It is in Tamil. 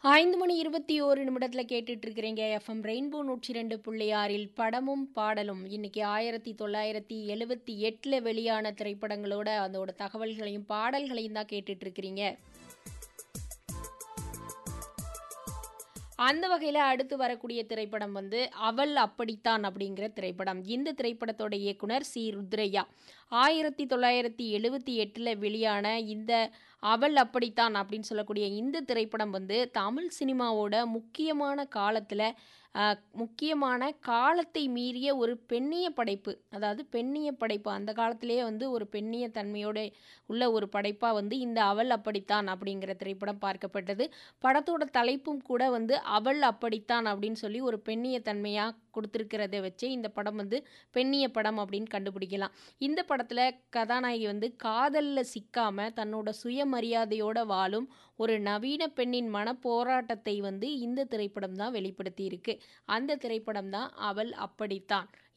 ஐந்து மணி இருபத்தி ஓரு நிமிடத்தில் கேட்டுட்டு இருக்கிறீங்க எஃப்எம் ரெயின்போ நூற்றி ரெண்டு புள்ளி ஆறில் படமும் பாடலும் இன்னைக்கு ஆயிரத்தி தொள்ளாயிரத்தி எழுவத்தி எட்டில் வெளியான திரைப்படங்களோட அதோட தகவல்களையும் பாடல்களையும் தான் கேட்டுட்டு இருக்கிறீங்க அந்த வகையில் அடுத்து வரக்கூடிய திரைப்படம் வந்து அவள் அப்படித்தான் அப்படிங்கிற திரைப்படம் இந்த திரைப்படத்தோட இயக்குனர் சி ருத்ரையா ஆயிரத்தி தொள்ளாயிரத்தி எழுவத்தி எட்டில் வெளியான இந்த அவள் அப்படித்தான் அப்படின்னு சொல்லக்கூடிய இந்த திரைப்படம் வந்து தமிழ் சினிமாவோட முக்கியமான காலத்தில் முக்கியமான காலத்தை மீறிய ஒரு பெண்ணிய படைப்பு அதாவது பெண்ணிய படைப்பு அந்த காலத்திலேயே வந்து ஒரு பெண்ணிய தன்மையோட உள்ள ஒரு படைப்பாக வந்து இந்த அவள் அப்படித்தான் அப்படிங்கிற திரைப்படம் பார்க்கப்பட்டது படத்தோட தலைப்பும் கூட வந்து அவள் அப்படித்தான் அப்படின்னு சொல்லி ஒரு பெண்ணிய தன்மையாக கொடுத்துருக்கிறத வச்சு இந்த படம் வந்து பெண்ணிய படம் அப்படின்னு கண்டுபிடிக்கலாம் இந்த படத்தில் கதாநாயகி வந்து காதலில் சிக்காமல் தன்னோட சுயமரியாதையோட வாழும் ஒரு நவீன பெண்ணின் மன போராட்டத்தை வந்து இந்த திரைப்படம் தான் வெளிப்படுத்தி இருக்கு அந்த திரைப்படம் தான் அவள் அப்படித்தான்